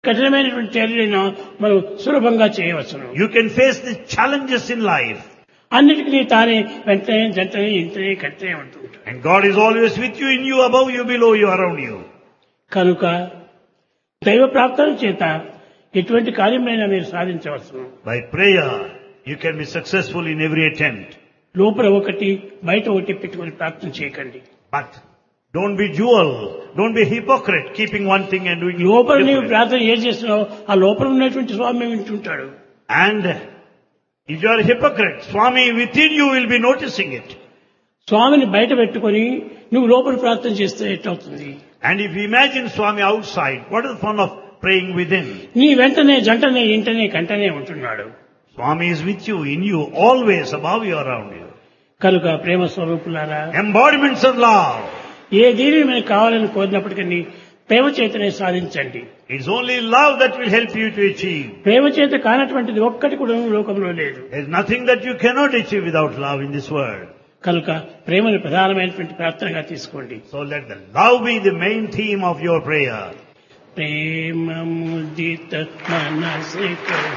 కఠినమైనటువంటి చర్యలను మనం సులభంగా చేయవచ్చును You can face the challenges in life. అన్నిటికీ తానే వెంటనే జంటనే ఇంటనే కట్టనే ఉంటుంటాడు And God is always with you, in you, above you, below you, around you. కనుక దైవ ప్రార్థన చేత ఎటువంటి కార్యమైనా మీరు సాధించవచ్చును By prayer, you can be successful in every attempt. లోపల ఒకటి బయట ఒకటి పెట్టుకొని ప్రార్థన చేయకండి But don't be dual. Don't be hypocrite, keeping one thing and doing లోపల నీవు different. ప్రార్థన ఏం చేస్తున్నావు ఆ లోపల ఉన్నటువంటి స్వామి వింటుంటాడు And if you are a hypocrite, Swami within you will be noticing it. స్వామిని బయట పెట్టుకొని నువ్వు లోపల ప్రార్థన చేస్తే ఎట్లవుతుంది And if you imagine Swami outside, what is the fun of praying within? నీ వెంటనే జంటనే ఇంటనే కంటనే ఉంటున్నాడు Swami is with you, in you, always above you, around you. కనుక ప్రేమ స్వరూపులారా Embodiments of love. ఏ దీనిని మనకు కావాలని కోరినప్పటికీ ప్రేమ చేతనే సాధించండి It's only love that will help you to achieve. ప్రేమ చేత కానటువంటిది ఒక్కటి కూడా లోకంలో లేదు There's nothing that you cannot achieve without love in this world. కనుక ప్రేమను ప్రధానమైనటువంటి ప్రార్థనగా తీసుకోండి So let the love be the main theme of your prayer. Prema ముదిత మనసిక